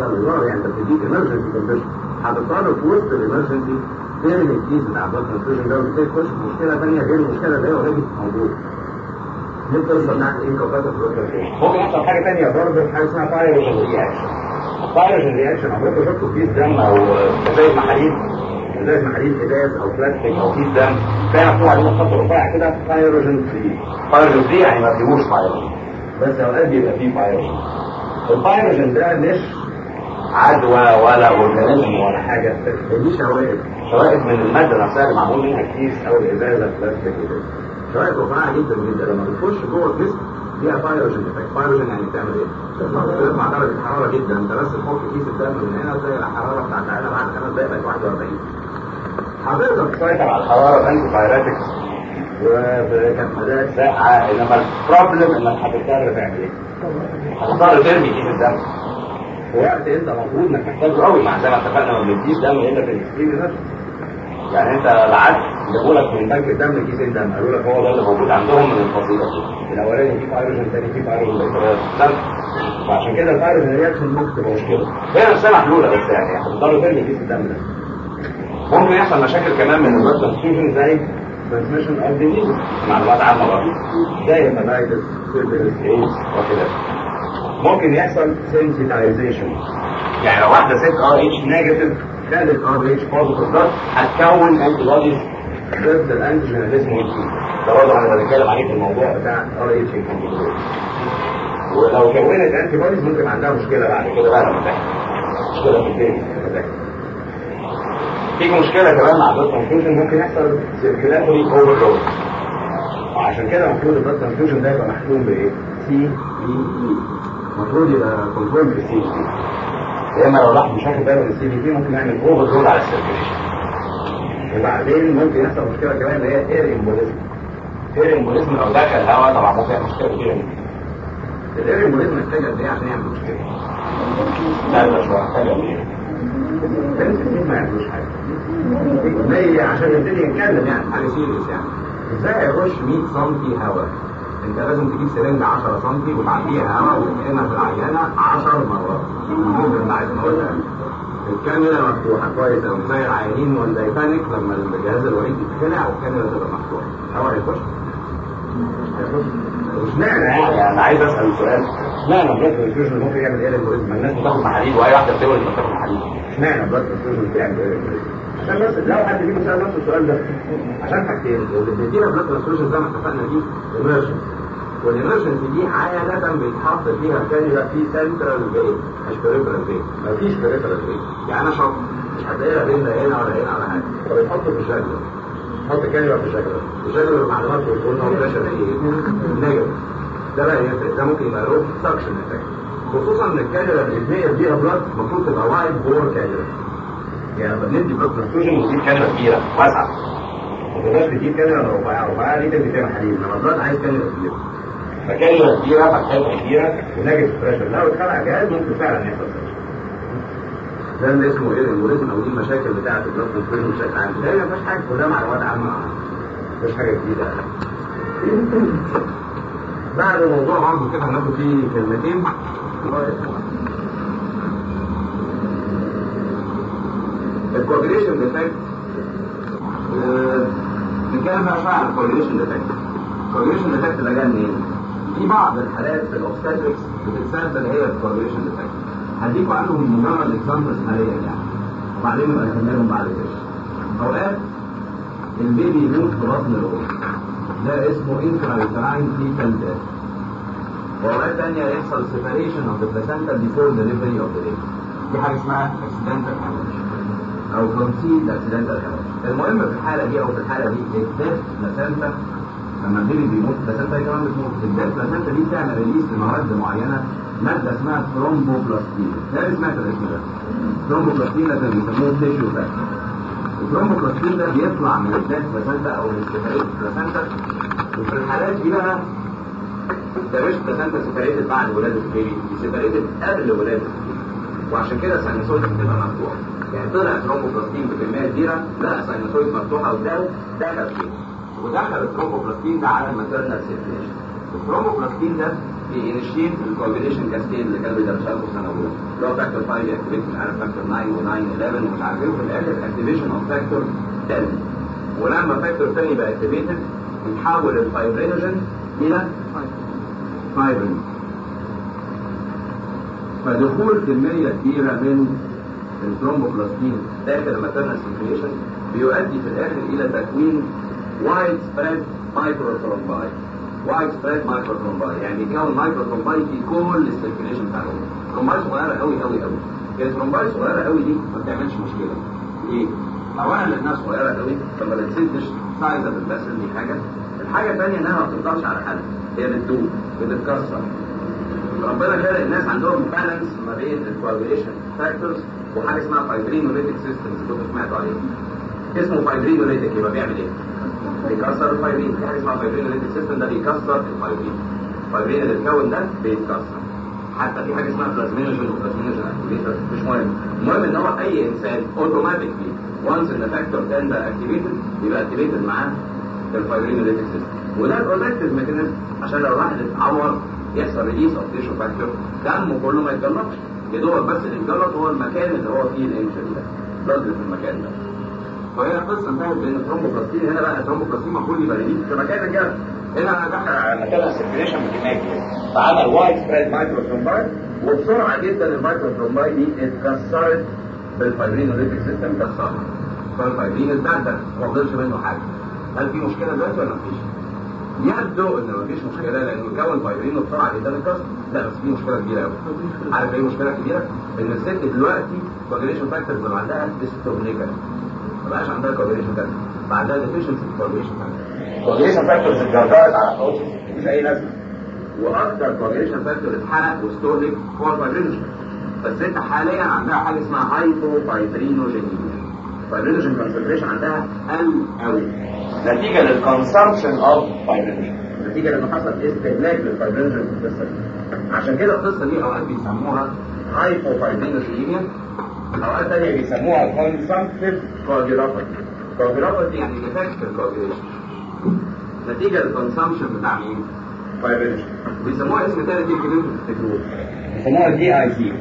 كده الهزار يعني انت بتديك ايمرجنسي كونديشن هتضطر في وسط الامرجنسي ترمي الكيس بتاع البلاد ترانسفيوجن ده وتبتدي تخش في مشكله ثانيه غير المشكله اللي هي اوريدي موجوده. دي القصه بتاعت انكوفاتيف ممكن يحصل حاجه ثانيه برضه حاجه اسمها فايروجن رياكشن. فايروجن رياكشن عمركم شفتوا كيس دم او ازاز محاليل ازاز محاليل ازاز او بلاستيك او كيس دم تلاقي مكتوب عليه خط رفيع كده فايروجن فري. فايروجن فري يعني ما فيهوش فايروجن. بس اوقات بيبقى فيه فايروجن. الفايروجن ده مش عدوى ولا اورجانيزم ولا حاجه دي شوائب شوائب من الماده نفسها اللي معمول منها الكيس او الازازه البلاستيك كده شوائب رفيعه جدا جدا لما بتخش جوه الجسم فيها فايروجين افكت فايروجين يعني بتعمل ايه؟ بترفع درجه الحراره جدا انت بس تحط كيس الدم من هنا تلاقي الحراره بتاعت العينه بعد خمس دقائق بقت 41 هتقدر تسيطر على الحراره بانتي بايراتكس وبكمادات ساقعه انما البروبلم انك هتضطر تعمل ايه؟ هتضطر ترمي كيس الدم وقت انت المفروض انك محتاجه قوي مع زي ما اتفقنا ما بنديش دم الا في الاكسبيرينس نفسه يعني انت العكس جابوا لك من بنك الدم كيسين دم قالوا لك هو ده اللي موجود عندهم من الفصيله الاولاني فيه فايروجين الثاني فيه فايروجين دم فعشان كده الفايروجين رياكشن ممكن تبقى مشكله هي نفسها محلوله بس يعني هتضطر ترمي كيس الدم ده ممكن يحصل مشاكل كمان من البلد ترانسفيوجن زي ترانسميشن اوف ديزيز معلومات عامه برضه زي هيباتايتس سيرفيس ايدز وكده ممكن يحصل سنسيتايزيشن يعني لو واحده ست ار اتش نيجاتيف خدت ار اتش بوزيتيف ده هتكون انتي بوديز ضد الانتيجين اللي اسمه اتش ده برضه انا بتكلم عليه في الموضوع بتاع ار اتش ولو كونت انتي بوديز ممكن عندها مشكله بعد كده بقى لما تحصل مشكله في الدنيا في مشكله كمان مع البلد ترانسفيوجن ممكن يحصل سيركيلاتوري اوفرلود وعشان كده المفروض البلد ترانسفيوجن ده يبقى محكوم بايه؟ سي بي اي المفروض يبقى كنترول بالسي بي يا اما لو الواحد مش واخد باله من السي بي بي ممكن يعمل اوفر لود على السيركيليشن وبعدين ممكن يحصل مشكله كمان اللي هي اير امبوليزم اير امبوليزم لو دخل الهواء طبعا ممكن يعمل مشكله كبيره جدا الاير امبوليزم محتاج قد ايه عشان يعمل مشكله؟ لا لا شويه محتاج قد ايه؟ بنت ما يعملوش حاجه زي عشان يبتدي يتكلم يعني حاجه سيريس يعني ازاي يخش 100 سم هواء انت لازم تجيب سرنجة 10 سم وتعديها هواء وتنقلها في العيانة 10 مرات ممكن بعد ما قلنا الكاميرا مفتوحة كويس او زي العيانين ولا يبانك لما الجهاز الوريد يتخلع والكاميرا تبقى مفتوحة هواء يخش اشمعنى يعني انا عايز اسال سؤال اشمعنى بلاد ترانسفيوجن ممكن يعمل ايه للمريض ما الناس بتاخد محاليل واي واحده بتولد بتاخد محاليل اشمعنى بلاد ترانسفيوجن بيعمل ايه للمريض عشان بس لو حد فيكم سال نفسه السؤال ده عشان حاجتين اللي بيدينا بلاد ترانسفيوجن زي ما اتفقنا دي ايمرجنسي والإمرجنسي دي عادة بيتحط فيها كانيولا في سنترال فين مش بريفرال فين مفيش بريفرال فين يعني أنا شرط مش هتلاقيها بين لا هنا ولا هنا ولا حاجة فبتحطه في الشجرة تحط كانيولا في الشجرة الشجرة المعلومات بتقول إن هو بريشر إيه؟ نيجاتيف ده بقى يفرق ده ممكن يبقى له سكشن افكت خصوصا ان الكانيولا اللي بيتنقل بيها بلاد المفروض تبقى وايد بور كانيولا يعني لما بندي بلاد ترانسفيوجن ونجيب كانيولا كبيرة واسعة ما تقدرش تجيب كانيولا رفيعة رفيعة دي تدي فيها حليب انما البلاد عايز كانيولا كبيرة فكانيولا كبيرة فتحتها كبيرة ونيجاتيف بريشر لو اتخلع جهاز ممكن فعلا يحصل ده اللي اسمه ايه الالجوريزم او دي المشاكل بتاعه البلاد ترانسفيوجن بشكل عام ده ما فيش حاجه كلها معلومات عامه ما فيش حاجه جديده بعد الموضوع برضه كده هناخد فيه كلمتين الكوردينيشن ديفكت نتكلم بقى شويه عن الكوردينيشن ديفكت الكوردينيشن ديفكت ده جاي منين؟ في بعض الحالات في الاوبستاتريكس بتتسبب اللي هي الكوردينيشن ديفكت هديكوا عنهم مجرد اكزامبلز حاليا يعني وبعدين نبقى نكملهم بعد كده اوقات البيبي يموت في بطن الام ده اسمه intrauterine fetal death وأوقات تانية يحصل separation of the placenta before delivery of the baby دي حاجة اسمها accidental hemorrhage أو concealed accidental hemorrhage المهم في الحالة دي أو في الحالة دي الديث placenta لما البيبي بيموت البلاسنتا هي كمان بتموت الديث placenta دي بتعمل ريليس لمواد معينة مادة اسمها ثرومبوبلاستين ده سمعت الاسم ده ثرومبوبلاستين ده بيسموه تيشو فاكتور الثرومبوبلاستين ده بيطلع من الديث بلاسنتا أو من السيبريت بلاسنتا وفي الحالات دي بقى ده مش بلاسنتا سيبريتد بعد ولادة البيبي دي سيبريتد قبل ولادة البيبي وعشان كده الساينوسويد بتبقى مفتوحة يعني طلع ثرومبوبلاستين بكمية كبيرة لا الساينوسويد مفتوحة قدامه دخل فيه ودخل الثرومبوبلاستين ده على الماتيرنال سيركيليشن الثرومبوبلاستين ده بينشيت الكوجريشن كاسكيد اللي كان بيدرسها لكم سنه اولى اللي هو فاكتور 5 اكتيفيت مش عارف فاكتور 9 و9 11 ومش عارف ايه وفي الاخر اكتيفيشن اوف فاكتور 10 ولما فاكتور 10 يبقى اكتيفيتد يتحول الفايبرينوجين الى فايبرين فدخول كميه كبيره من الثرومبوبلاستين داخل الماتيرنال سيركيليشن بيؤدي في الاخر الى تكوين وايد سبريد مايكروثرومباي وايد سبريد مايكروثرومباي يعني يكون مايكروثرومباي في كل السيركيليشن بتاع الجسم ثرومباي صغيره قوي قوي قوي الثرومباي صغيره قوي دي ما بتعملش مشكله ليه؟ اولا لانها صغيره قوي فما بتسدش سايز البسل دي حاجه الحاجه الثانيه انها ما بتفضلش على حالها هي بتدوب بتتكسر ربنا خلق الناس عندهم بالانس ما بين الكوagulation فاكتورز وحاجه اسمها فايبرينوليتيك سيستمز كنت سمعتوا عليه اسمه فايبرينوليتيك يبقى بيعمل ايه؟ بيكسر الفايبرين في حاجه اسمها فايبرينوليتيك سيستم ده بيكسر الفايبرين الفايبرين اللي اتكون ده بيتكسر حتى في حاجه اسمها بلازمينوجين وبلازمينوجين اكتيفيتر مش مهم المهم ان هو اي انسان اوتوماتيكلي وانس ان فاكتور 10 ده اكتيفيتد يبقى اكتيفيتد معاه الفايبرينوليتيك سيستم وده بروتكتيف ميكانيزم عشان لو واحد اتعور يحصل ريليس اوف تيشو فاكتور دمه كله ما يتجلطش يا دوبك بس اللي يتجلط هو المكان اللي هو فيه الانجري ده بلد في المكان ده فهي قصه انتهت بين الثرومبوبلاستين هنا بقى الثرومبوبلاستين المفروض يبقى ريليس في مكان الجرح هنا دخل على مكان السيركيليشن هناك فعمل وايد سبريد مايكرو ثرومباي وبسرعه جدا المايكرو ثرومباي دي اتكسرت بالفايبرينوليتيك سيستم كسرها فالفايبرين اتبدل ما فضلش منه حاجه هل في مشكله دلوقتي ولا مفيش؟ يبدو ان مفيش مشكله لانه كون فايبرين بسرعه جدا اتكسر لا بس في مشكله كبيره قوي عارف ايه مشكله كبيره؟ ان الست دلوقتي كوجريشن فاكتورز اللي عندها ديستوبليكا ما بقاش عندها كوجريشن فاكتور بقى عندها ديفيشنسي في كوجريشن فاكتور كوجريشن فاكتورز اتجرجرت على حوض مش اي لازمه واكثر كوجريشن فاكتور اتحرق وستورلك هو الفايبرينوجين فالست حاليا عندها حاجه اسمها هايبو فايبرينوجينيميا فايبرينوجين كونسنتريشن عندها قل قوي نتيجه للكونسامشن اوف فايبرينوجين نتيجه لانه حصل استهلاك للفايبرينوجين في القصه دي عشان كده القصه دي اوقات بيسموها هايبو فايبرينوجينيميا اوقات ثانيه بيسموها كونسامتيف كوجرافيتي كوجرافيتي يعني ديفكت الكوجريشن نتيجه للكونسامشن بتاع مين؟ فايبرينوجين بيسموها اسم ثالث يمكن انتوا تفتكروه بيسموها دي اي سي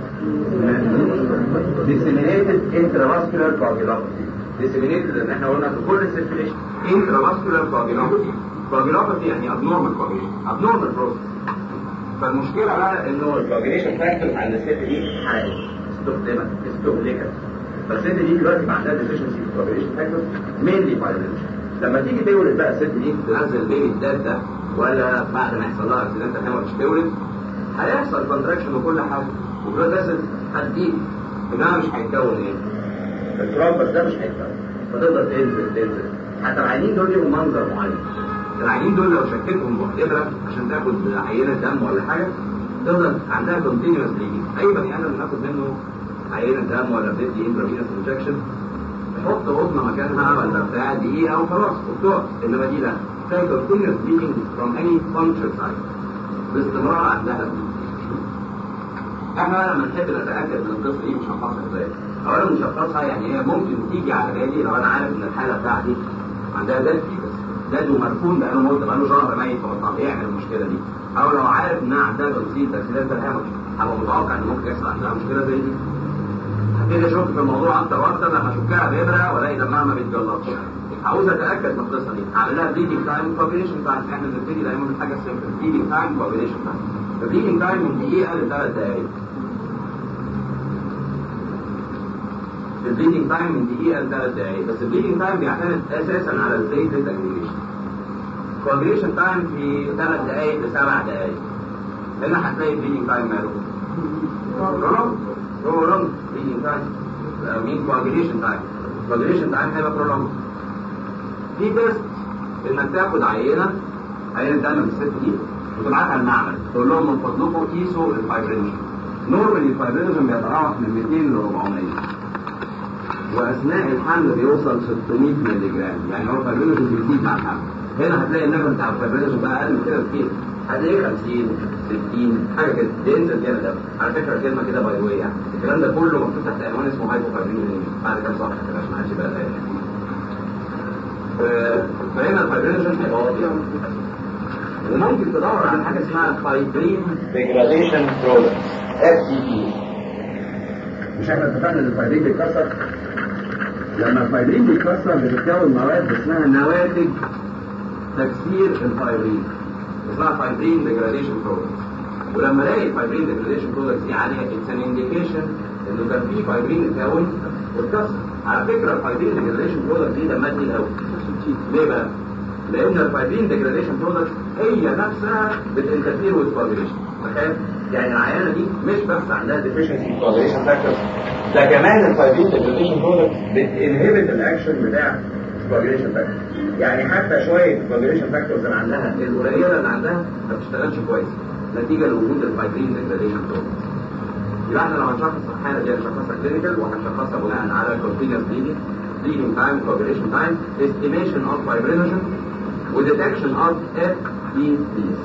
disseminated intravascular coagulopathy disseminated لان احنا قلنا في كل السيركيليشن intravascular coagulopathy coagulopathy يعني abnormal coagulation abnormal process فالمشكله بقى انه الكوagulation فاكتور عند الست دي حرقت استخدمت استهلكت فالست دي دلوقتي بقى عندها deficiency في الكوagulation فاكتور mainly fibrillation لما تيجي تولد بقى الست دي تنزل بيبي الداد ده ولا بعد ما يحصل لها اكسيدنت هيموريج تولد هيحصل كونتراكشن وكل حاجه وبلاد اسيد هتجيب انما مش هيتكون ايه؟ الترامبس ده مش هيتكون فتقدر تنزل تنزل حتى العينين دول ليهم منظر معين العينين دول لو شكيتهم بإبرة عشان تاخد عينة دم ولا حاجة تفضل عندها كونتينوس بليدنج أي بني آدم بناخد منه عينة دم ولا بتدي انترافينوس انجكشن تحط قطنة مكانها ولا بتاع دقيقة وخلاص وبتقف إنما دي لا تلاقي كونتينوس بليدنج from any puncture site باستمرار عندها bleeding. احنا لما نحب نتاكد من القصه دي مشخصها ازاي؟ اولا مشخصها يعني هي ممكن تيجي على بالي لو انا عارف ان الحاله بتاعتي عندها داد فيبس داد ومركون بقاله مده بقاله شهر ميت فبطل يعمل المشكله دي او لو عارف انها عندها تنسيق اكسيدنتال هيموريج هبقى متوقع ان ممكن يحصل عندها مشكله زي دي هبتدي اشك في الموضوع اكتر واكتر لما اشكها بابره والاقي دمها ما بيتجلطش عاوز اتاكد من القصه دي اعمل لها بليدنج تايم كوبريشن تايم احنا بنبتدي دايما من حاجه سيمبل بليدنج تايم كوبريشن تايم البليدنج تايم من دقيقه لثلاث دقائق البليدنج تايم من دقيقة لثلاث دقايق بس البليدنج تايم بيعتمد أساسا على البليتلت اجريجيشن كوagulation تايم في ثلاث دقايق لسبع دقايق هنا هتلاقي البليدنج تايم ماله برولونج برولونج بليدنج تايم مين كوagulation تايم كوagulation تايم هيبقى برولونج في تيست انك تاخد عينة عينة دم من الست دي وتبعتها المعمل تقول لهم من فضلكم قيسوا الفايبرينشن نورمالي الفايبرينشن بيتراوح من 200 ل 400 واثناء الحمل بيوصل 600 مللي جرام يعني هو الفايبرينوجين بيزيد مع الحمل هنا هتلاقي الليفل بتاع الفايبرينوجين بقى اقل من كده بكتير هتلاقيه 50 60 حاجه كده بينزل كده ده على فكره كلمه كده باي واي يعني الكلام ده كله مكتوب تحت عنوان اسمه هايبو فايبرينوجين بعد كام صفحه كده عشان ما حدش يبقى فاهم فهنا الفايبرينوجين هيبقى واطي وممكن تدور على حاجه اسمها فايبرين ديجراديشن برودكت اف دي بي مش احنا اتفقنا ان الفايبرين بيتكسر لما الفايبرين بيتكسر بتتكون مواد اسمها نواتج تكسير الفايبرين اسمها فايبرين ديجراديشن برودكت ولما الاقي الفايبرين ديجراديشن برودكت دي عاليه اتس ان انديكيشن انه كان في فايبرين اتكون واتكسر على فكره الفايبرين ديجراديشن برودكت دي دمها تقيل قوي ليه بقى؟ لان الفايبرين ديجراديشن برودكت هي نفسها بتنترفير وذ كوagulation تخيل يعني العيانه دي مش بس عندها ديفيشنسي كوagulation فاكتور ده كمان الفايبرين ديجراديشن برودكت بتنهبت الاكشن بتاع كوagulation فاكتور يعني حتى شويه كوagulation فاكتورز اللي عندها القليله اللي عندها ما بتشتغلش كويس نتيجه لوجود الفايبرين ديجراديشن برودكت يبقى احنا لو هنشخص الحاله دي هنشخصها كلينيكال وهنشخصها بناء على continuous bleeding bleeding time coagulation time estimation of fibrinogen وdetection of FBCs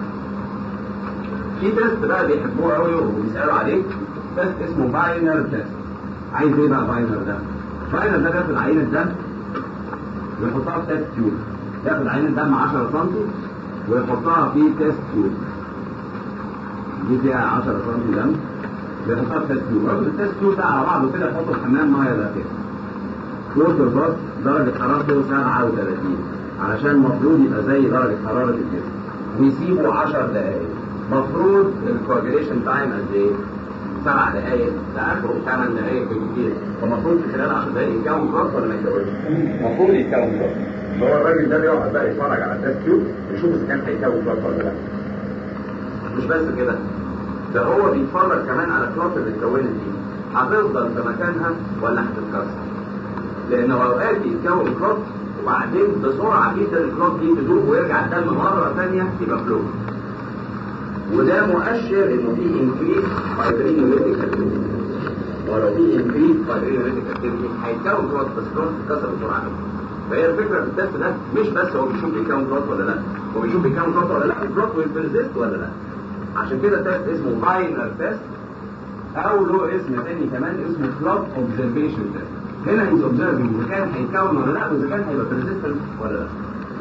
في تيست بقى بيحبوه قوي وبيسالوا عليه تيست اسمه باينر تيست عايز ايه بقى باينر ده؟ باينر ده بياخد عينه دم ويحطها في تيست تيوب ياخد عينه دم 10 سم ويحطها في تيست تيوب دي فيها 10 سم دم بيحطها في تيست تيوب رغم التيست تيوب ده على بعضه كده يحطه في حمام ميه دافيه كلوز الباص درجة حرارته 37 علشان المفروض يبقى زي درجة حرارة الجسم ويسيبه 10 دقايق مفروض الكواجريشن تايم قد ايه؟ سبع دقايق ده اخره ثمان دقايق بالكتير فالمفروض في خلال 10 دقايق يتكون كروس ولا ما يتكونش؟ المفروض يتكون كروس هو الراجل ده بيقعد بقى يتفرج على التست تيوب يشوف اذا كان هيتكون كروس ولا لا مش بس كده ده هو بيتفرج كمان على الكروس اللي اتكونت دي هتفضل في مكانها ولا هتتكسر لان اوقات يتكون كروس وبعدين بسرعه جدا الكروس دي تدوب ويرجع الدم مره ثانيه يبقى فلو وده مؤشر انه في انكريس فايبرينوليتيك اكتيفيتي ولو في انكريس فايبرينوليتيك اكتيفيتي هيتكون كروس بس كروس اتكسر بسرعه فهي الفكره في التست ده مش بس هو بيشوف بيكون كروس ولا لا هو بيشوف بيكون كروس ولا لا الكروس ويل بيرزيست ولا لا عشان كده التست اسمه باينر تيست او له اسم تاني كمان اسمه كلوب اوبزرفيشن تيست هنا هيز اوبزرفنج اذا كان هيتكون ولا لا واذا كان هيبقى بريزيستنت ولا لا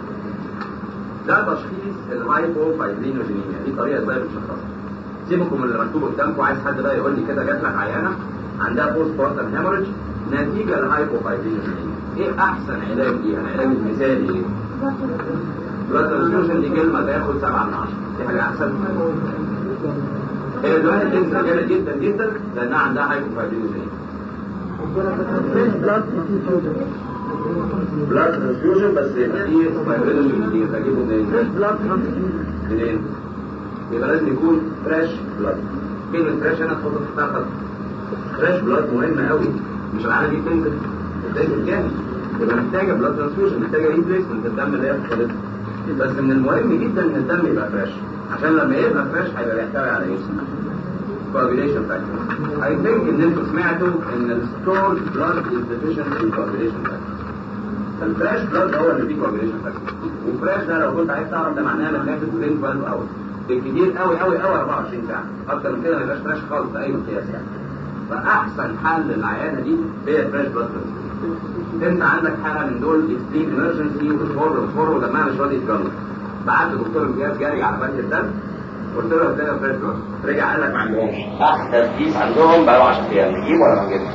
ده تشخيص الهايبوفايبرينوجينيميا دي طريقه ازاي بنشخصها سيبكم من اللي مكتوب قدامكم عايز حد بقى يقول لي كده جات لك عيانه عندها بوست بارتم هيموريدج نتيجه للهايبوفايبرينوجينيميا ايه احسن علاج ليها العلاج المثالي ايه؟ بلاد ترانسفيوجن دي كلمه تاخد 7 من 10 دي حاجه احسن هي دلوقتي تنسى جامد جدا جدا لانها عندها هايبوفايبرينوجينيميا بلاد ترانسفيوجن بس يبقى فيه فايبرينوجين دي تجيبه منين؟ بلاد ترانسفيوجن منين؟ يبقى لازم يكون فريش بلاد كلمة فريش هنا تحط تحتها خط فريش بلاد مهمة قوي مش العالم دي تنزل تنزل جامد يبقى محتاجة بلاد ترانسفيوجن محتاجة ريبليسمنت الدم اللي هي بتخلص بس من المهم جدا ان الدم يبقى فريش عشان لما يبقى فريش هيبقى بيحتوي على ايه؟ coagulation factor. I think ان انتوا سمعتوا ان الستورد blood is deficient in coagulation factor. الفريش بلاد هو اللي فيه coagulation factor. والفريش ده لو كنت عايز تعرف ده معناه انك هتاخد within 12 hours. بالكتير قوي قوي قوي 24 ساعة. أكتر من كده ما يبقاش فريش خالص بأي مقياس يعني. فأحسن حل للعيانة دي هي الفريش بلاد انت عندك حالة من دول اكستريم ايمرجنسي وصفر وصفر ودمها مش راضي يتجلط. بعت دكتور امتياز جاري على بنك الدم قلت له ازاي فريش بلاد رجع قال لك ما عندهمش احدث كيس عندهم بقى له 10 ايام نجيب ولا ما نجيبش؟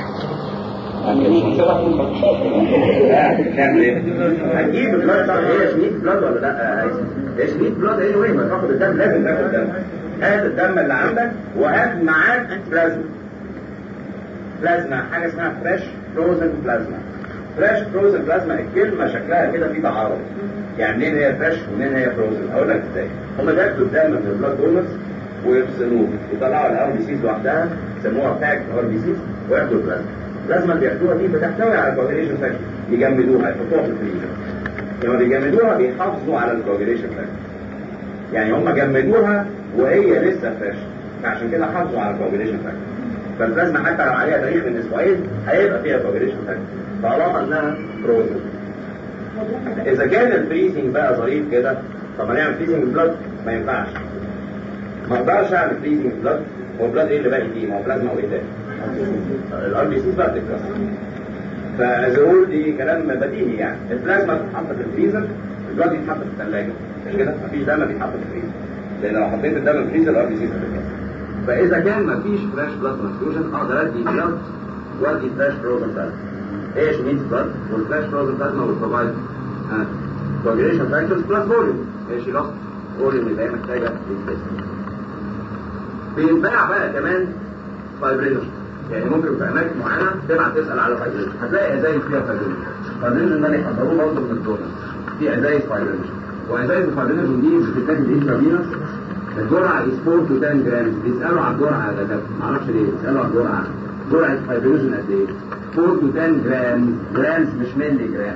نعمل ايه؟ هتجيب البلاد طبعا هي شميت بلاد ولا لا؟ هي شميت بلاد ايه وين ما تاخد الدم لازم تاخد الدم هات الدم اللي عندك وهات معاك بلازما بلازما حاجه اسمها فريش فروزن بلازما فريش فروزن بلازما الكلمه شكلها كده في تعارض يعني منين هي فريش ومنين هي فروزن اقول لك ازاي هم بياخدوا الدم من البلاد دونرز ويفصلوه يطلعوا الار بي سيز لوحدها يسموها باك ار بي سيز وياخدوا البلازما البلازما اللي بياخدوها دي بتحتوي على كوagulation فاكتور يجمدوها يحطوها في الفريزر لما بيجمدوها بيحافظوا على الكوagulation فاكتور يعني هم جمدوها وهي لسه فريش فعشان كده حافظوا على الكوagulation فاكتور فالبلازما حتى لو عليها تاريخ من اسبوعين هيبقى فيها كوagulation فاكتور طالما انها فروزن اذا كان الفريزنج بقى ظريف كده طب هنعمل فريزنج بلاد ما ينفعش ما اقدرش اعمل فريزنج بلاد هو البلاد ايه اللي باقي فيه ما هو بلازما وايه تاني الار بي سيز بقى بتتكسر فزول دي كلام بديهي يعني البلازما بتتحط في الفريزر دلوقتي بيتحط في الثلاجه مش كده مفيش دم بيتحط في الفريزر لان لو حطيت الدم في الفريزر الار بي سي فاذا كان مفيش فريش بلاد ترانسفيوجن اقدر ادي بلاد وادي فريش فروزن بلاد ايش مينز بلاد والفريش فروزن بلاد ما بتبروفايد coagulation factors بلس فوليوم ايش يلص فوليوم اللي هي محتاجه للجسم بيتباع بقى كمان فايبرينوجين يعني ممكن في اماكن معينه تبعت تسال على فايبرينوجين هتلاقي ازايز فيها فايبرينوجين فايبرينوجين ده بيحضروه برضه من الدونر في ازايز فايبرينوجين وازايز الفايبرينوجين دي بتتاخد انترافينوس الجرعه از 4 تو 10 جرام بيسالوا على الجرعه يا دكاتره معرفش ليه بيسالوا على الجرعه جرعه فايبرينوجين قد ايه 4 تو 10 جرام جرامز مش ملي جرام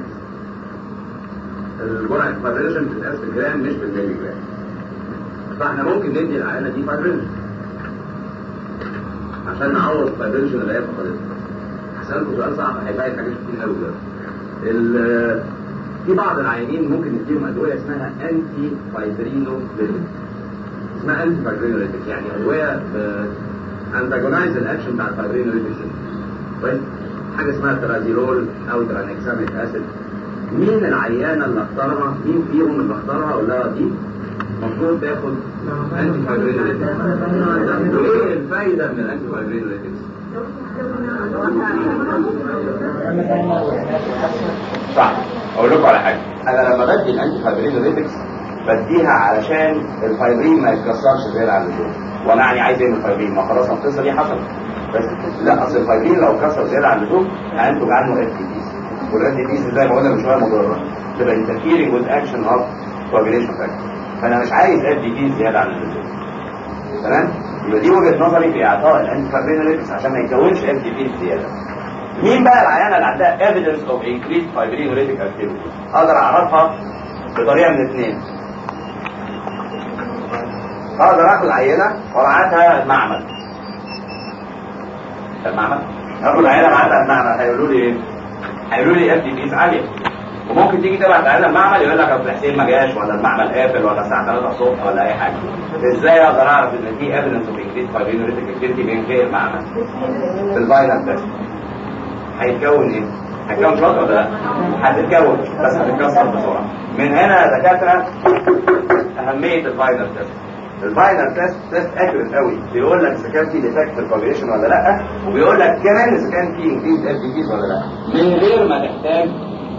الجرعه الفايبرينوجين بتتقاس بالجرام مش بالملي جرام فاحنا ممكن ندي العينه دي فايبرينوجين عشان نعوض الفايبرينوجين اللي هي فقدتها هسألكم سؤال صعب هيبقى حاجات كتير قوي دلوقتي في بعض العيانين ممكن نديهم ادويه اسمها انتي فايبرينوليتيك اسمها انتي فايبرينوليتيك يعني ادويه انتاجونايز الاكشن بتاع الفايبرينوليتيك كويس حاجه اسمها ترازيلول او ترانكساميك اسيد مين العيانه اللي اختارها مين فيهم اللي اختارها ولا دي المفروض تاخد انتي فايبرينوليتيك وايه الفايده من الانتي فايبرينوليتيكس صح اقول لكم على حاجه انا لما بدي الانتي فايبرينوليتكس بديها علشان الفايبرين ما يتكسرش زي اللي اللزوم وانا يعني عايز ايه من الفايبرين ما خلاص القصه دي حصلت بس لا اصل الفايبرين لو اتكسر زياده عن اللزوم هينتج عنه اف تي بيز والاف تي بيز زي ما قلنا من شويه مضره تبقى انترفيرنج وذ اكشن اوف كوagulation فاكتور فانا مش عايز اف تي بيز زياده عن اللزوم تمام يبقى دي وجهه نظري في اعطاء الانتي فايبرينوليتكس عشان ما يكونش اف تي بيز زياده مين بقى العيانه اللي عندها evidence of increased fibrinolytic activity اقدر اعرفها بطريقه من اثنين اقدر اخد عينه وابعتها المعمل المعمل اخد عينه ابعتها المعمل هيقولوا لي ايه هيقولوا لي اف دي بيز عاليه وممكن تيجي تبعت عينه المعمل يقول لك اصل حسين ما جاش ولا المعمل قافل ولا الساعه 3 الصبح ولا اي حاجه ازاي اقدر اعرف ان في evidence of increased fibrinolytic activity من غير معمل في الفاينل تيست هيتكون ايه؟ هيتكون شوط ولا لا؟ هتتكون بس هتتكسر بسرعه. من هنا يا دكاتره اهميه الفاينل تيست. الفاينل تيست تيست اكيوريت قوي بيقول لك اذا كان في ديفكت في الكوبريشن ولا لا وبيقول لك كمان اذا كان في انكريز اف دي ولا لا من غير ما تحتاج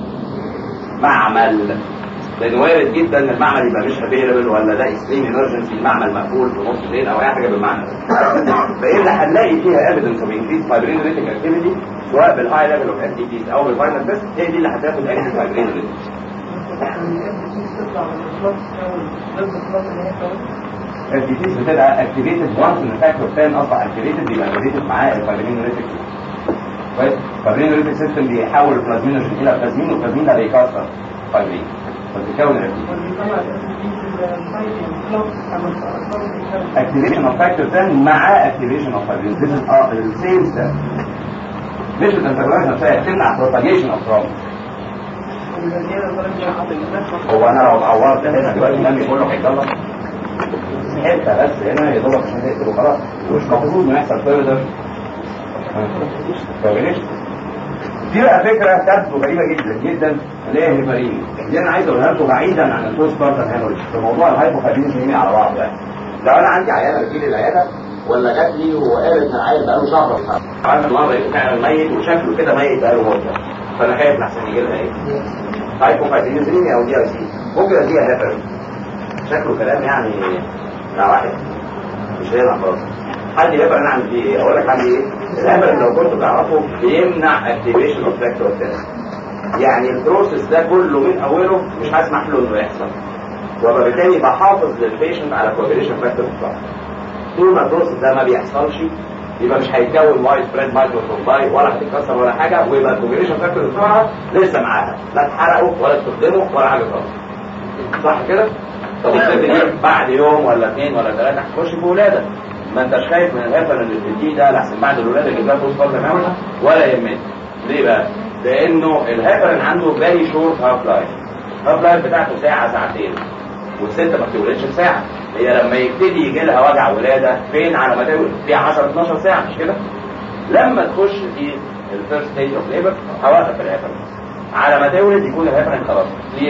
معمل لان وارد جدا ان المعمل يبقى مش افيلبل ولا ده اكستريم ايمرجنسي المعمل مقفول في نص الليل او اي حاجه بالمعنى ده فايه اللي هنلاقي فيها ايفيدنس اوف انكريز فايبرينوليتيك اكتيفيتي سواء بالهاي ليفل اوف انتي بيز او بالفاينل تيست هي دي اللي هتاخد انتي فايبرينوليتيك الديزيز بتبقى اكتيفيتد وانس ان الفاكتور 10 اصبح اكتيفيتد يبقى اكتيفيتد معاه الفايبرينوليتيك كويس الفايبرينوليتيك سيستم بيحول البلازمينوجين الى بلازمين والبلازمين ده بيكسر فايبرين فبتكون اكتيفيشن اوف فاكتور 10 مع اكتيفيشن اوف فايبرين ذيس از السيم ستيب مش الانترفيرنس نفسها تمنع بروباجيشن اوف بروبلم هو انا لو اتعورت هنا دلوقتي دمي كله هيتجلط حته بس هنا يا دوبك عشان تقتل وخلاص مش المفروض انه يحصل فيردر دي بقى فكره تبدو غريبه جدا جدا اللي هي هيبارين دي انا عايز اقولها لكم بعيدا عن البوست بارتن هيموريج في موضوع الهايبوكاردينيا على بعض يعني لو انا عندي عيانه بتجيلي العياده ولا جات لي وقالت انا عيل بقاله شهر عارف المره فعلا ميت وشكله كده ميت بقاله مده فانا خايف لحسن يجي لها ايه هايبوكاردينيا او دي اي سي ممكن اديها هيبارين شكله كلام يعني بتاع واحد مش هي الامراض حد يقدر انا عندي ايه اقول لك عندي ايه الهبل لو كنت تعرفه بيمنع اكتيفيشن اوف فاكتور يعني البروسيس ده كله من اوله مش هسمح له انه يحصل وبالتالي بحافظ للبيشنت على كوبريشن فاكتور بتاعه طول ما البروسيس ده ما بيحصلش يبقى مش هيتكون وايد سبريد مايكروفومباي ولا هتتكسر ولا حاجه ويبقى الكوبريشن فاكتور بتاعها لسه معاها لا اتحرقوا ولا استخدموا ولا حاجه خالص صح كده؟ طب الست دي بعد يوم ولا اثنين ولا ثلاثه هتخش في ولاده ما انتش خايف من الهيبر اللي بتديه ده لحسن بعد الولاده يجيب لها بوست بارتم هيموريج ولا يهمك ليه بقى؟ لانه الهيبرين عنده فيري شورت هاف لايف هاف لايف بتاعته ساعه ساعتين والست ما بتولدش في ساعه هي لما يبتدي يجي لها وجع ولاده فين على ما تولد في 10 12 ساعه مش كده؟ لما تخش في الفيرست ستيج اوف ليبر هوقف الهيبرين على ما تولد يكون الهيبرين خلاص كلير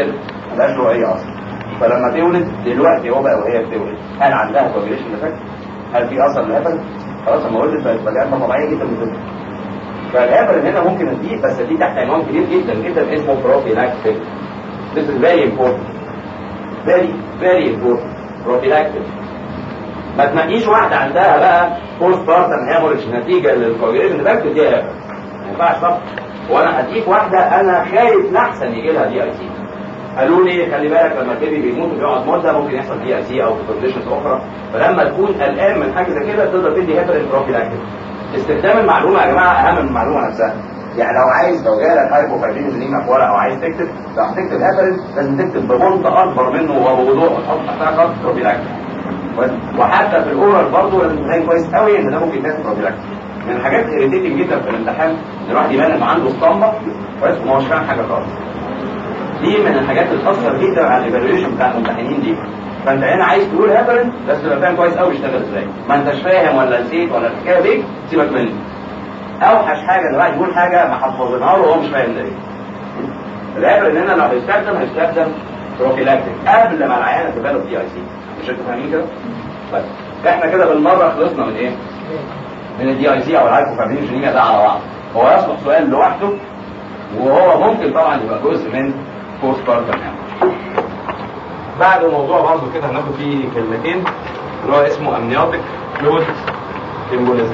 ملهاش رؤيه اصلا فلما تولد دلوقتي هو بقى وهي بتولد هل عندها كوجيليشن افكت؟ هل في اثر للهبل؟ خلاص لما ولدت بقت بني ادم طبيعيه جدا جدا فالهبل هنا ممكن اديه بس دي تحت عنوان كبير جدا جدا اسمه بروفيلاكتيك This is very important very very important prophylactic ما تنقيش واحدة عندها بقى بوست بارتم هيموريج نتيجة للكوجيليشن افكت دي هبل ما ينفعش طبعا وانا هديك واحدة انا خايف لحسن يجي لها دي اي سي قالوا لي خلي بالك لما البيبي بيموت وبيقعد مده ممكن يحصل دي اي سي او كونديشنز اخرى فلما تكون قلقان من حاجه زي كده تقدر تدي هيبرين بروفيلاكتيك استخدام المعلومه يا جماعه اهم من المعلومه نفسها يعني لو عايز لو جالك هايبوفايبينيزينيما في ورقه وعايز تكتب لو هتكتب هيبرين لازم تكتب ببنط اكبر منه وبوضوح وتحط تحتها خط بروفيلاكتيك وحتى في الاورال برضه لازم تبين كويس قوي ان ده ممكن يتاخد بروفيلاكتيك من الحاجات الاريتيتنج جدا في الامتحان ان الواحد يبان انه عنده اسطمبه كويس وما هوش فاهم حاجه خالص دي من الحاجات اللي بتاثر جدا على الايفالويشن بتاع الممتحنين دي فانت هنا عايز تقول هيبرن لازم تبقى فاهم كويس قوي بيشتغل ازاي ما انتش فاهم ولا نسيت ولا الحكايه دي سيبك منه اوحش حاجه ان الواحد يقول حاجه محفظينها له وهو مش فاهم ده ايه الهيبرن هنا لو هيستخدم هيستخدم بروفيلاكتيك قبل ما العيانه تبالغ دي اي سي مش انتوا فاهمين كده؟ طيب احنا كده بالمره خلصنا من ايه؟ من الدي اي سي او الهايبوفابينيشن ده على بعض هو يصلح سؤال لوحده وهو ممكن طبعا يبقى جزء من بوست بارتم بعد الموضوع برضه كده هناخد فيه كلمتين اللي هو اسمه امنيوتيك فلويد امبوليزم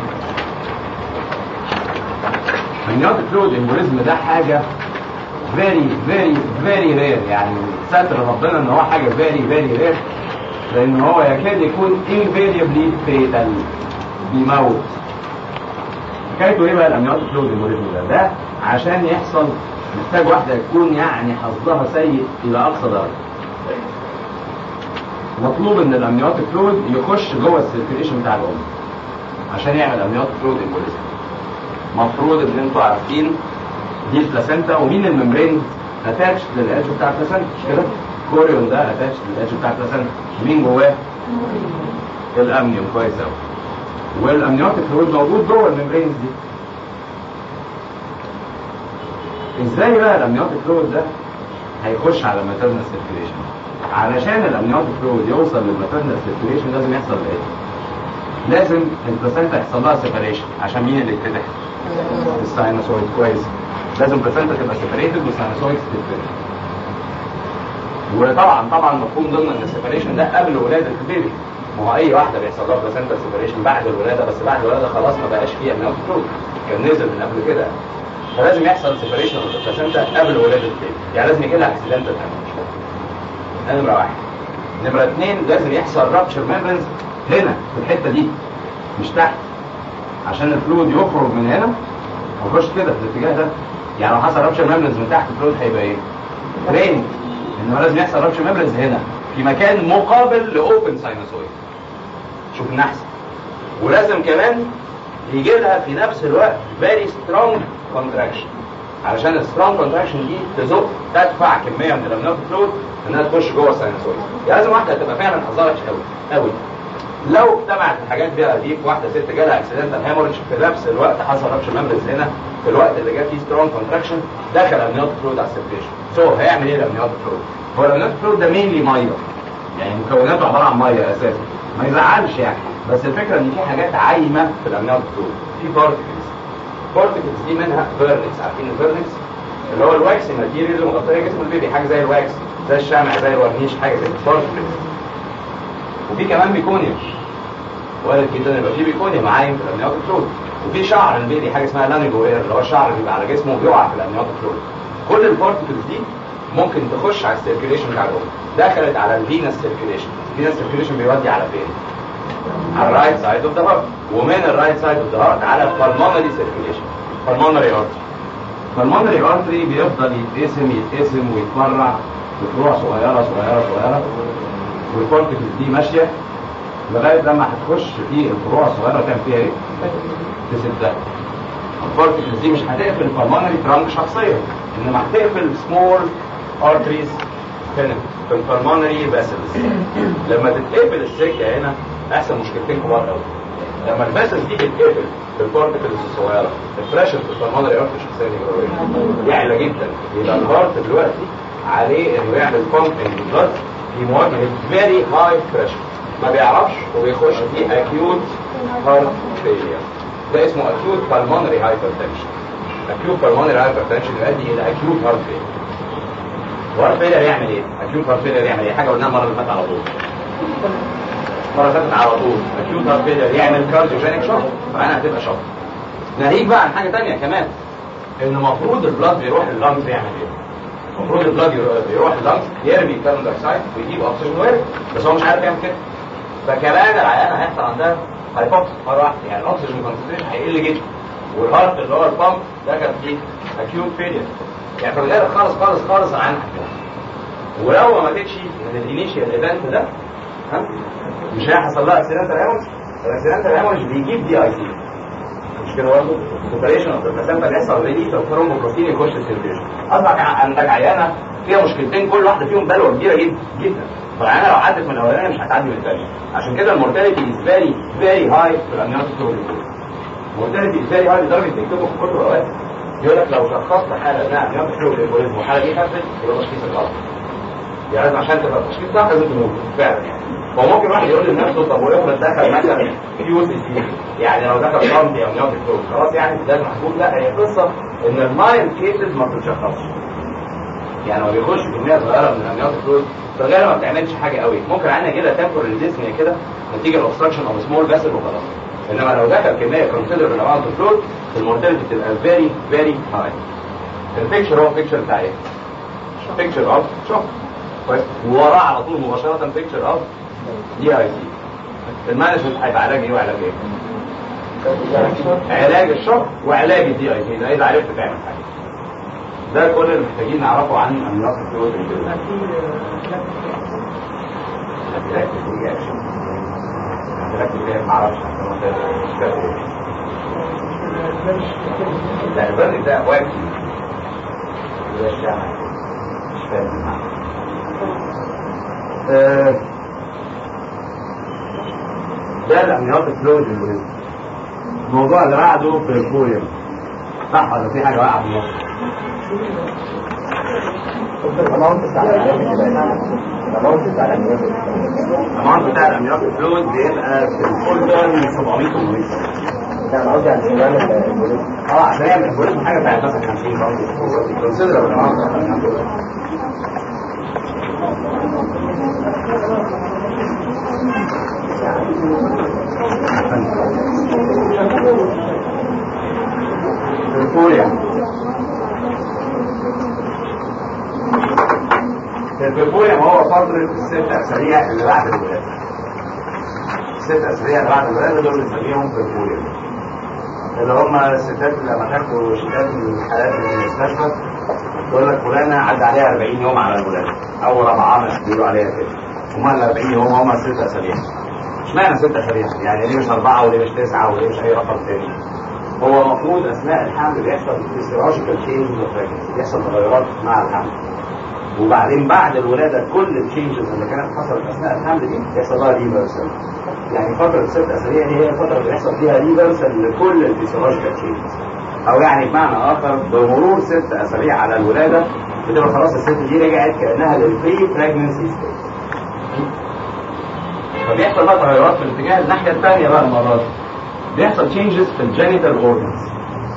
امنيوتيك فلويد امبوليزم ده حاجه فيري فيري فيري رير يعني ستر ربنا ان هو حاجه فيري فيري رير لان هو يكاد يكون invariably fatal بيموت حكايته ايه بقى الامنيوتيك فلويد امبوليزم ده ده عشان يحصل محتاج واحدة تكون يعني حظها سيء إلى أقصى درجة. مطلوب إن الأمنيوتيك فلويد يخش جوه السيركيليشن بتاع الأم عشان يعمل أمنيوتيك فلويد امبوليزم. مفروض إن أنتوا عارفين دي البلاسنتا ومين الممبرين اتاتش للإدج بتاع البلاسنتا مش كده؟ كوريون ده اتاتش للإدج بتاع البلاسنتا مين جواه؟ الأمنيوم كويس أوي. والأمنيوتيك فلويد موجود جوه الممبرينز دي. ازاي بقى الامنيوتيك فلويد ده هيخش على الماتيرنال سيركيليشن علشان الامنيوتيك فلويد يوصل للماتيرنال سيركيليشن لازم يحصل ايه لازم البلاسنتا يحصل لها سيبريشن عشان مين اللي يتفتح الساينوسويد كويس لازم البلاسنتا تبقى سيبريتد والساينوسويد تتفتح وطبعا طبعا مفهوم ضمن ان السيبريشن ده قبل ولاده البيبي ما هو اي واحده بيحصل لها بلاسنتا سيبريشن بعد الولاده بس بعد الولاده خلاص ما بقاش فيه امنيوتيك فلويد كان نزل من قبل كده فلازم يحصل سيبريشن اوف البلاسنتا قبل ولاده البيبي يعني لازم يجي لها اكسيدنتال ده نمره واحد نمره اثنين لازم يحصل رابشر ميمبرنز هنا في الحته دي مش تحت عشان الفلويد يخرج من هنا ويخش كده في الاتجاه ده يعني لو حصل رابشر ميمبرنز من تحت الفلويد هيبقى ايه؟ رين انما لازم يحصل رابشر ميمبرنز هنا في مكان مقابل لاوبن ساينوسويد شوف النحس ولازم كمان يجي لها في نفس الوقت فيري سترونج كونتراكشن علشان السترونج كونتراكشن دي تزق تدفع كميه من الامنيوتيك فلويد انها تخش جوه الساينوسويد يعني لازم واحده تبقى فعلا حظها وحش قوي قوي لو اجتمعت الحاجات دي دي في واحده ست جالها اكسيدنتال هيموريدج في نفس الوقت حصل رابشر ميمبرز هنا في الوقت اللي جه فيه سترونج كونتراكشن دخل امنيوتيك فلويد على السيركيشن سو هيعمل ايه الامنيوتيك فلويد؟ هو الامنيوتيك فلويد ده مينلي ميه يعني مكوناته عباره عن ميه اساسا ما يزعلش يعني بس الفكره ان في حاجات عايمه في الامنيوتيك فلويد في بارتكلز بارتكلز دي منها فيرنكس عارفين الفيرنكس اللي هو الواكس ماتيريال اللي مغطيه جسم البيبي حاجه زي الواكس زي الشمع زي الورنيش حاجه زي البارتكلز وفي كمان بيكونيوم وارد جدا يبقى في بيكونيوم عايم في الامنيوتيك فلويد وفي شعر البيبي حاجه اسمها لانيجوير اللي هو الشعر اللي بيبقى على جسمه وبيقع في الامنيوتيك فلويد كل البارتكلز دي ممكن تخش على السيركيليشن بتاع الام دخلت على الفينس سيركيليشن الفينس سيركيليشن بيودي على فين على الرايت سايد اوف ذا هارت ومن الرايت سايد اوف ذا هارت على البلمونري سيركيليشن pulmonary artery pulmonary artery بيفضل يتقسم يتقسم ويتفرع بفروع صغيره صغيره صغيره والكورتكس دي ماشيه لغايه لما هتخش في الفروع الصغيره تعمل فيها ايه؟ تسدها الكورتكس دي مش هتقفل pulmonary trunk شخصيا انما هتقفل small arteries هنا في البلمونري فاسلز لما تتقفل السكه هنا هيحصل مشكلتين كبار قوي لما الفاسلز دي تتقفل في البارتكلز الصغيره البريشر في البلمونري ارتري شخصيا يعلى جدا يبقى الهارت دلوقتي عليه انه يعمل بومبنج بلاد في مواجهه فيري هاي بريشر ما بيعرفش وبيخش في اكيوت هارت فيلير ده اسمه اكيوت بالمونري هايبرتنشن اكيوت بالمونري هايبرتنشن يؤدي الى اكيوت هارت فيلير هارت فيلير يعمل ايه؟ اكيوت هارت فيلير يعمل ايه؟ حاجه قلناها المره اللي فاتت على طول مرة فاتت على طول اكيوت هارت فيلير يعمل كارديوجينيك شوك فانا هتبقى شوك ناهيك بقى عن حاجة تانية كمان ان المفروض البلاد بيروح اللنجز يعمل ايه؟ المفروض البلاد بيروح اللنجز يرمي كاربون دايوكسيد ويجيب اكسجين ويرمي بس هو مش عارف يعمل كده فكمان العيان هيحصل عندها هايبوكس مرة واحدة يعني الاكسجين كونسنتريشن هيقل جدا والهارت اللي هو البامب ده كان فيه اكيوت فيلير يعني في الغالب خالص خالص خالص العيان هتموت ولو ما ماتتش من الانيشيال ايفنت ده ها مش هيحصل لها اكسيدنتال هيموريج الاكسيدنتال هيموريج بيجيب دي اي سي مش كده برضه سوبريشن اوف البلاسنتا بيحصل ريليس اوف ثرومبوبروتين يخش السيركيشن اصبح عندك عيانه فيها مشكلتين كل واحده فيهم بلوه كبيره جدا جدا فالعيانه لو عدت من الاولانيه مش هتعدي من الثانيه عشان كده المورتاليتي از فيري فيري هاي في الامنيوتيك المورتاليتي از فيري هاي لدرجه ان يكتبوا في كتب الاوقات يقول لك لو شخصت حاله انها امنيوتيك فلويد والحاله دي خفت يبقى تشخيص غلط يعني لازم عشان تبقى التشخيص صح لازم تموت فعلا يعني هو ممكن واحد يقول لنفسه طب وافرض دخل مثلا كيو سي سي يعني لو دخل كاردي او نيوتن فلو خلاص يعني ده محبوب لا هي قصه ان المايل كيسز ما بتتشخصش يعني لو بيخش كميه صغيره من النيوتن فلو فغالبا ما بتعملش حاجه قوي ممكن عندنا كده تمبر الديسنيا كده نتيجه الاوبستراكشن او سمول فاسل وخلاص انما لو دخل كميه كونسيدر اماونت اوف فلويد المورتاليتي بتبقى فيري فيري هاي البيكتشر هو بيكتشر بتاع ايه؟ بيكتشر اوف شوك كويس ووراه على طول مباشره بيكتشر اوف دي اي سي المانجمنت هيبقى علاج ايه وعلاج ايه؟ علاج الشوك وعلاج الدي اي سي ده اذا عرفت تعمل حاجه ده كل اللي محتاجين نعرفه عن امراض الفلويد معرفش لا البرد ده واكي ده الشمع مش فاهم ده الامنيات فلويد المهم الموضوع اللي بعده في الفوريوم صح ولا في حاجه واقعه في النص؟ الاماونت بتاع الامنيات فلويد بيبقى في الفولدر من 700 ل 800 انا قصدي على استخدام اه عشان يعمل الجوريزم حاجه بتاعت مثلا 50 برضه كونسيدر الاماونت البربوريا البربوريا هو فترة الست أسابيع اللي بعد الولادة الست أسابيع اللي بعد الولادة دول بنسميهم بربوريا اللي هم الستات اللي لما تاخدوا شتات من الحالات من المستشفى تقول لك فلانة عدى عليها 40 يوم على الولادة أو ربعانة بيقولوا عليها كده هم ال 40 يوم هم ست أسابيع اشمعنى ست أسابيع؟ يعني ليه مش أربعة وليه مش تسعة وليه مش أي رقم تاني؟ هو المفروض اثناء الحمل بيحصل فيسيولوجيكال تشينج بيحصل تغيرات مع الحمل وبعدين بعد الولاده كل التشينجز اللي كانت حصلت اثناء الحمل دي بيحصل لها ريفرسال يعني فتره ست اسابيع دي هي الفتره اللي بيحصل فيها ريفرسال لكل الفيسيولوجيكال تشينجز او يعني بمعنى اخر بمرور ست اسابيع على الولاده بتبقى خلاص الست دي رجعت كانها للبري بريجنسي ستيج فبيحصل بقى تغيرات في الاتجاه الناحيه الثانيه بقى المره دي بيحصل changes في الجينيتال اورجنز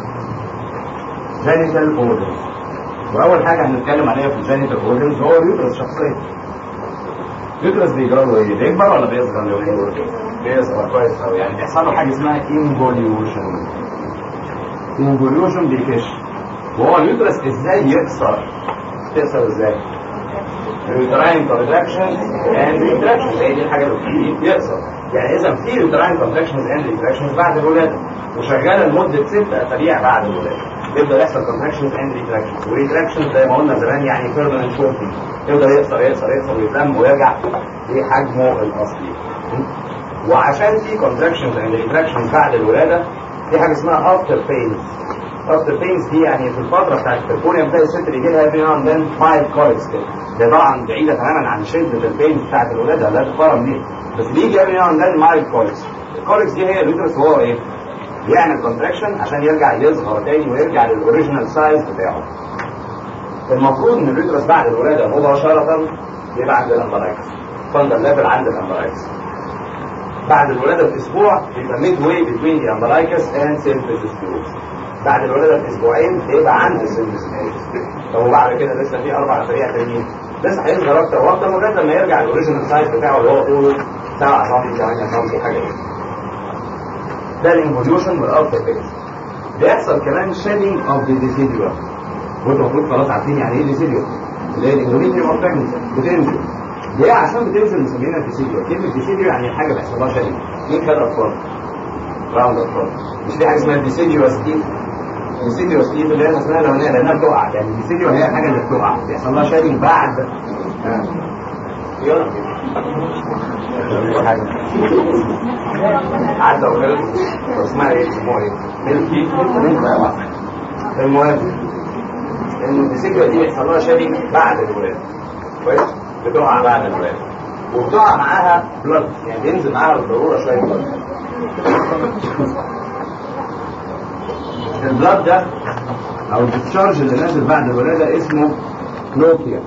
جينيتال اورجنز واول حاجه هنتكلم عليها في الجينيتال اورجنز هو اليوترس شخصيا اليوترس بيجرى له ايه بيكبر ولا بيصغر اليومين دول بيصغر كويس قوي يعني بيحصل له حاجه اسمها انفوليوشن انفوليوشن بيكش وهو اليوترس ازاي يكسر تكسر ازاي يوتراين كونتراكشن اند ريتراكشن هي دي الحاجه اللي فيه يقصر يعني اذا في يوتراين كونتراكشنز اند ريتراكشنز بعد الولاده وشغاله لمده ست اسابيع بعد الولاده يبدا يحصل كونتراكشنز اند ريتراكشنز وريتراكشنز زي ما قلنا زمان يعني بيرمننت وركينج يفضل يقصر يقصر يقصر ويتلم ويرجع لحجمه الاصلي وعشان في كونتراكشنز اند ريتراكشنز بعد الولاده في حاجه اسمها افتر بينز افتر بينز دي يعني في الفتره بتاعت البربوريوم تلاقي الست بيجي لها افري ناو ذن فايف كويس كده ده طبعا بعيده تماما عن شده البينز بتاعت الولاده لا تقارن بيها بس بيجي افري ناو ذن مايل كويس الكويس دي هي اليوترس هو ايه؟ بيعمل كونتراكشن عشان يرجع يصغر تاني ويرجع للاوريجينال سايز بتاعه المفروض ان اليوترس بعد الولاده مباشره يبقى عند الامبرايكس فندل ليفل عند الامبرايكس بعد الولاده باسبوع يبقى ميد واي بين ذا امبرايكس اند سيمبلس تيوبس بعد الولاده باسبوعين يبقى عند السيمبلس طب وبعد كده لسه في اربع اسابيع تانيين لسه هيصغر اكتر واكتر لغايه لما يرجع الاوريجينال سايز بتاعه اللي هو طوله 7 سم 8 سم حاجه كده ده الانفوليوشن والافتر فيز بيحصل كمان شيدنج اوف ذا ديسيديوم وانتوا المفروض خلاص عارفين يعني ايه ديسيديوم اللي هي الاندوميتريوم اوف بريجنسي بتنزل ليه عشان بتنزل مسمينها ديسيديوم كلمه ديسيديوم يعني حاجه بيحصل لها شيدنج مين خد اطفال؟ راوند اطفال مش في حاجه اسمها ديسيديوس تيب ديسيديوس تيب اللي هي اسمها لونيه لانها بتقع يعني ديسيديوم هي الحاجه اللي بتقع بيحصل لها شيدنج بعد آه. يلا حاجه عدى وخلص طب اسمها ايه؟ اسمها ايه؟ ملكي المهم ان الديسيديوم دي بيحصل لها شيدنج بعد الولاده كويس؟ بتقع بعد الولاده وبتقع معاها بلد يعني بينزل معاها بالضروره شويه بلد البلد ده او الديسشارج اللي نازل بعد الولاده اسمه لوكيا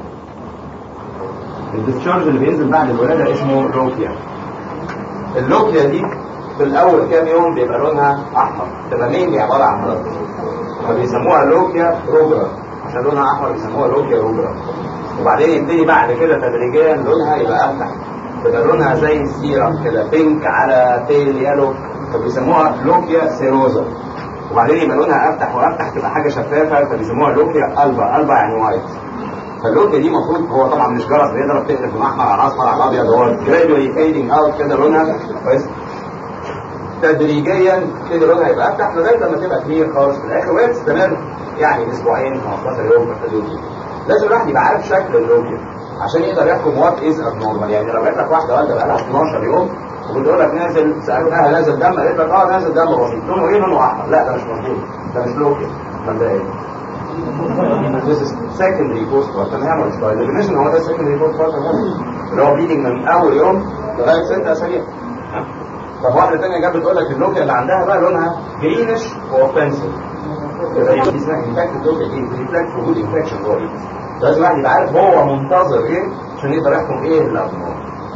الديسشارج اللي بينزل بعد الولاده اسمه لوكيا اللوكيا دي في الاول كام يوم بيبقى لونها احمر تبقى مين عباره عن بلد فبيسموها لوكيا روجرا عشان لونها احمر بيسموها لوكيا روجرا وبعدين يبتدي بعد كده تدريجيا لونها يبقى افتح تبقى لونها زي السيرم كده بينك على تيل يالو فبيسموها لوكيا سيروزا وبعدين يبقى لونها افتح وافتح تبقى حاجه شفافه فبيسموها لوكيا البا البا يعني وايت فاللوكيا دي المفروض هو طبعا مش جرس بيضرب تقلب من احمر على اصفر على ابيض هو جرادولي فيدنج اوت كده لونها كويس تدريجيا تبتدي لونها يبقى افتح لغايه لما تبقى كبير خالص في الاخر وهي تستمر يعني اسبوعين 15 يوم في الحدود دي لازم الواحد يبقى عارف شكل اللوكيا عشان يقدر يحكم وات از ابنورمال يعني لو جات لك واحده والده بقى لها 12 يوم وبتقول لك نازل سالوها نازل دم قالت لك اه نازل دم بسيط لونه ايه لونه احمر لا ده مش مظبوط ده مش لوكيا ده ده ايه This is secondary postpartum hemorrhage by definition هو ده secondary postpartum hemorrhage اللي هو bleeding من اول يوم لغايه ست اسابيع طب واحده ثانيه جت بتقول لك اللوكيا اللي عندها بقى لونها جرينش واوفنسيف يبقى دي اسمها انفكتد لوكيا دي ريفلكت وجود انفكشن جوه لازم الواحد يبقى عارف هو منتظر ايه عشان يقدر يحكم ايه اللي أبنور.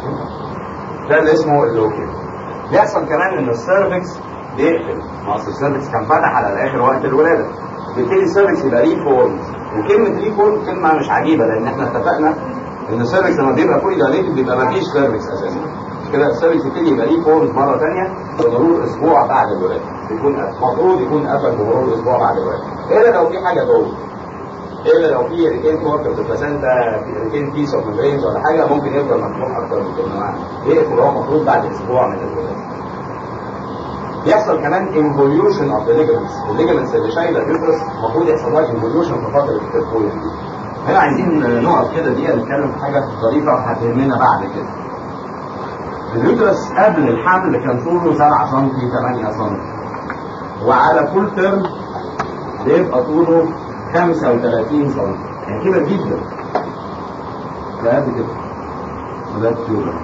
ده اللي اسمه اللوكيا بيحصل كمان ان السيرفكس بيقفل ما اصل السيرفكس كان فتح على الاخر وقت الولاده بيبتدي السيرفكس يبقى ريفورم وكلمه ريفورم كلمه مش عجيبه لان احنا اتفقنا ان السيرفكس لما بيبقى فولي دايليتد بيبقى ما فيش سيرفكس اساسا كده السيرفكس يبتدي يبقى ريفورم مره ثانيه بمرور اسبوع بعد الولاده بيكون المفروض يكون قفل بمرور اسبوع بعد الولاده الا لو في حاجه جوه الا لو في ريتين كورتر في البلاسنتا ريتين بيس اوف ميمبرينز ولا حاجه ممكن يفضل مفتوح اكتر من كده يقفل هو المفروض بعد اسبوع من الولاده يحصل كمان انفوليوشن اوف ذا ليجمنتس الليجمنتس اللي شايله اليوترس المفروض يحصل لها انفوليوشن في فتره التربويه هنا عايزين نقف كده دقيقه نتكلم في حاجه ظريفه هتهمنا بعد كده اليوترس قبل الحمل كان طوله 7 سم 8 سم وعلى كل ترم بيبقى طوله 35 سم يعني كبر جدا ده قد كده وده التيوبر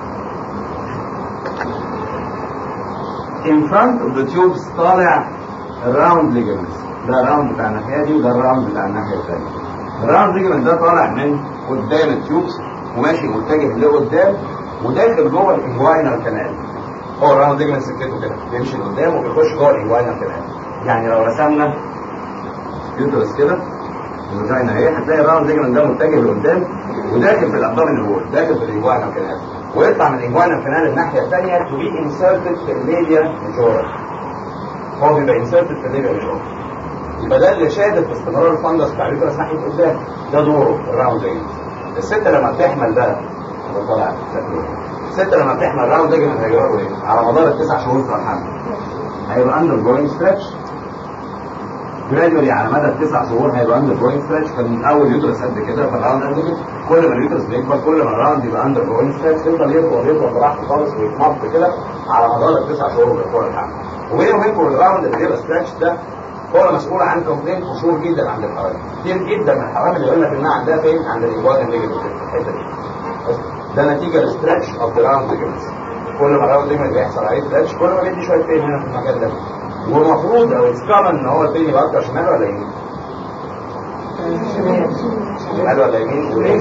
in front of the tubes طالع الراوند ليجمنتس ده الراوند بتاع الناحيه دي وده الراوند بتاع الناحيه الثانيه الراوند ليجمنت ده طالع من قدام التيوبس وماشي متجه لقدام وداخل جوه الانجواينال كانال هو الراوند ليجمنت سكته كده بيمشي لقدام وبيخش جوه الانجواينال كانال يعني لو رسمنا يوترس كده الفاجينا اهي هتلاقي الراوند ليجمنت ده متجه لقدام وداخل في الابدومين هول داخل في الانجواينال كانال ويطلع من الانجوانا كانال الناحيه الثانيه تو بي انسرتد في الليبيا ميجورا هو بيبقى انسرتد في الليبيا ميجورا يبقى ده اللي شادد في استمرار الفندس بتاع اليوترس ناحيه قدام ده دوره الراوند ليجمنت الست لما بتحمل ده ده طالع الست لما بتحمل الراوند ليجمنت هيجربوا ايه؟ على مدار التسع شهور بتوع الحمل هيبقى اندر جوينج ستريتش جرادولي على مدى التسع شهور هيبقى اندر جوينج ستريتش كان اول يوترس قد كده فالراوند قد كده كل ما اليوترس بيكبر كل ما الراوند يبقى اندر جوينج ستريتش يفضل يكبر يكبر براحته خالص ويتمط كده على مدار التسع شهور بتوع الحمل وبينه وبينكم الراوند اللي بيبقى ستريتش ده هو مسؤول عن كومبلين مشهور جدا عند الحوامل كتير جدا من الحوامل يقول لك انها عندها فين عند الايجواد النيجاتيف في الحته دي ده نتيجه للستريتش اوف ذا راوند ليجمنتس كل ما الراوند ليجمنت بيحصل عليه ستريتش كل ما بيدي شويه بين هنا في المكان ده والمفروض او اتس كومن ان هو البين يبقى اكتر شمال ولا يمين شمال ولا يمين وليه؟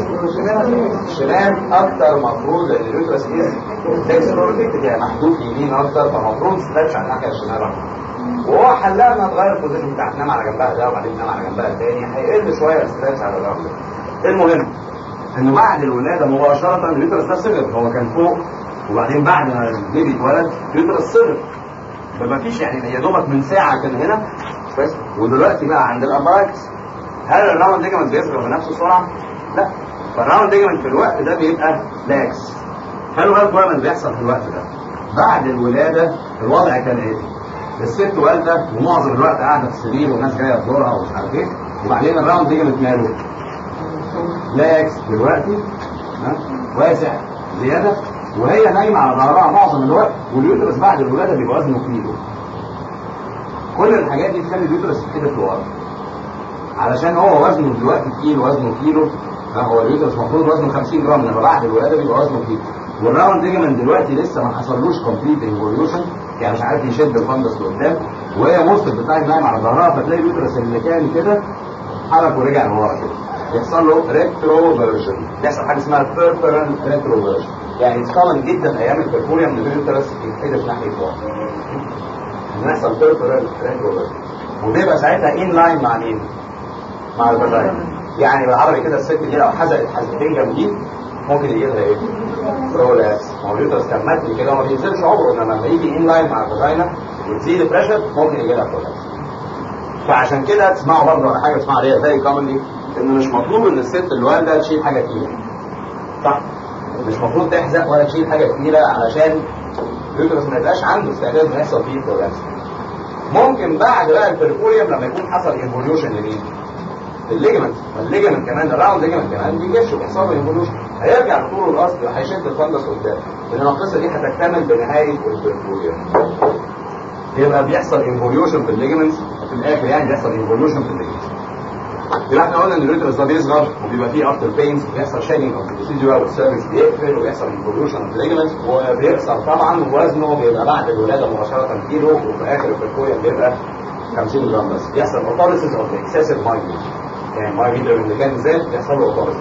شمال اكتر مفروض لان اليوترس ديكستروفيكتد يعني محدود يمين اكتر فمفروض ستريتش على الناحيه الشمال اكتر وهو حلها انها تغير البوزيشن بتاعها تنام على جنبها ده وبعدين تنام على جنبها الثاني هيقل شويه الستريتش على الرقم ده المهم انه بعد الولاده مباشره اليوترس ده صغر هو كان فوق وبعدين بعد ما البيبي اتولد اليوترس صغر فما فيش يعني يا دوبك من ساعه كان هنا بس ودلوقتي بقى عند الامبراكس هل الراوند ليجمنت بيصغر بنفس السرعه؟ لا فالراوند ليجمنت في الوقت ده بيبقى لاكس خلوا بالك بقى من اللي بيحصل في الوقت ده بعد الولاده الوضع كان ايه؟ الست والده ومعظم الوقت قاعده في السرير والناس جايه تزورها ومش عارف ايه وبعدين الراوند ليجمنت ماله؟ لاكس دلوقتي ها واسع زياده وهي نايمه على ظهرها معظم الوقت واليوترس بعد الولاده بيبقى وزنه كيلو كل الحاجات دي تخلي اليوترس كده في الارض علشان هو وزنه دلوقتي كيلو وزنه كيلو ها هو اليوترس المفروض وزنه 50 جرام انما بعد الولاده بيبقى وزنه كيلو والراوند ليجمنت دلوقتي لسه ما حصلوش كومبليت انفوليوشن يعني مش عارف يشد الفندس لقدام وهي موست بتاعك نايم على ظهرها فتلاقي اليوترس اللي كان كده حرك ورجع لورا كده يحصل له ريترو فيرجن بيحصل حاجه اسمها بيربرال ريترو فيرجن يعني اتكون جدا ايام البرفوريا من اليوترس يتحدف ناحيه ورا بيحصل بيربرال ريترو فيرجن وبيبقى ساعتها ان لاين مع مين؟ مع الفاجينا يعني بالعربي كده الست دي لو حزقت حزقتين جامدين ممكن يجي لها ايه؟ برولابس ما هو اليوترس كان متني كده وما بينزلش عمره انما لما يجي ان لاين مع الفاجينا وتزيد البريشر ممكن يجي لها برولابس فعشان كده تسمعوا برضه على حاجه اسمها عليها زي كومنلي ان مش مطلوب ان الست الوالده تشيل حاجه تقيله صح مش مفروض تحزق ولا تشيل حاجه تقيله علشان اليوترس ما يبقاش عنده استعداد انه يحصل فيه برولابس ممكن بعد بقى البركوريوم لما يكون حصل انفوليوشن لمين؟ الليجمنت الليجمنت كمان الراوند ليجمنت كمان بيجيش وبيحصل له انفوليوشن هيرجع لطوله الاصل وهيشد الفندس قدام لان القصه دي هتكتمل بنهايه البركوريوم يبقى بيحصل انفوليوشن في الليجمنتس في الاخر يعني بيحصل انفوليوشن في الليجمنتس يبقى احنا قلنا ان اليوترس ده بيصغر وبيبقى فيه افتر بينز بيحصل شيننج اوف البروسيجر والسيرفكس بيقفل وبيحصل انفوليوشن اوف الليجمنتس وبيحصل طبعا وزنه بيبقى بعد الولاده مباشره كيلو وفي اخر البركوريوم بيبقى 50 جرام بس بيحصل اوتوليسيس اوف اكسسيف مايجرين يعني مايجرين اللي كان زاد بيحصل له اوتوليسيس